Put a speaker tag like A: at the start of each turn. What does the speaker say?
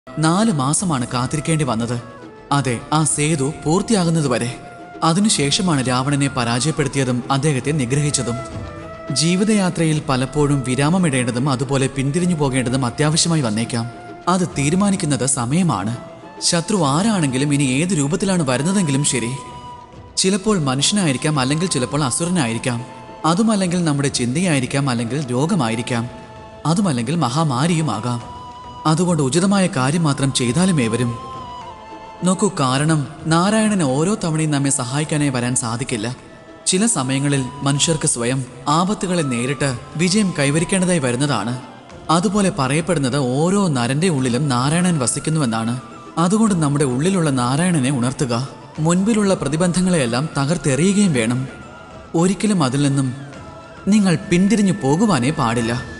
A: നാല് മാസമാണ് കാത്തിരിക്കേണ്ടി വന്നത് അതെ ആ സേതു പൂർത്തിയാകുന്നതുവരെ അതിനുശേഷമാണ് രാവണനെ പരാജയപ്പെടുത്തിയതും അദ്ദേഹത്തെ നിഗ്രഹിച്ചതും ജീവിതയാത്രയിൽ പലപ്പോഴും വിരാമമിടേണ്ടതും അതുപോലെ പിന്തിരിഞ്ഞു പോകേണ്ടതും അത്യാവശ്യമായി വന്നേക്കാം അത് തീരുമാനിക്കുന്നത് സമയമാണ് ശത്രു ആരാണെങ്കിലും ഇനി ഏത് രൂപത്തിലാണ് വരുന്നതെങ്കിലും ശരി ചിലപ്പോൾ മനുഷ്യനായിരിക്കാം അല്ലെങ്കിൽ ചിലപ്പോൾ അസുരനായിരിക്കാം അതുമല്ലെങ്കിൽ നമ്മുടെ ചിന്തയായിരിക്കാം അല്ലെങ്കിൽ രോഗമായിരിക്കാം അതുമല്ലെങ്കിൽ മഹാമാരിയുമാകാം അതുകൊണ്ട് ഉചിതമായ കാര്യം മാത്രം ചെയ്താലും ഏവരും നോക്കൂ കാരണം നാരായണന് ഓരോ തവണയും നമ്മെ സഹായിക്കാനായി വരാൻ സാധിക്കില്ല ചില സമയങ്ങളിൽ മനുഷ്യർക്ക് സ്വയം ആപത്തുകളെ നേരിട്ട് വിജയം കൈവരിക്കേണ്ടതായി വരുന്നതാണ് അതുപോലെ പറയപ്പെടുന്നത് ഓരോ നരന്റെ ഉള്ളിലും നാരായണൻ വസിക്കുന്നുവെന്നാണ് അതുകൊണ്ട് നമ്മുടെ ഉള്ളിലുള്ള നാരായണനെ ഉണർത്തുക മുൻപിലുള്ള പ്രതിബന്ധങ്ങളെയെല്ലാം തകർത്തെറിയുകയും വേണം ഒരിക്കലും അതിൽ നിന്നും നിങ്ങൾ പിന്തിരിഞ്ഞു പോകുവാനേ പാടില്ല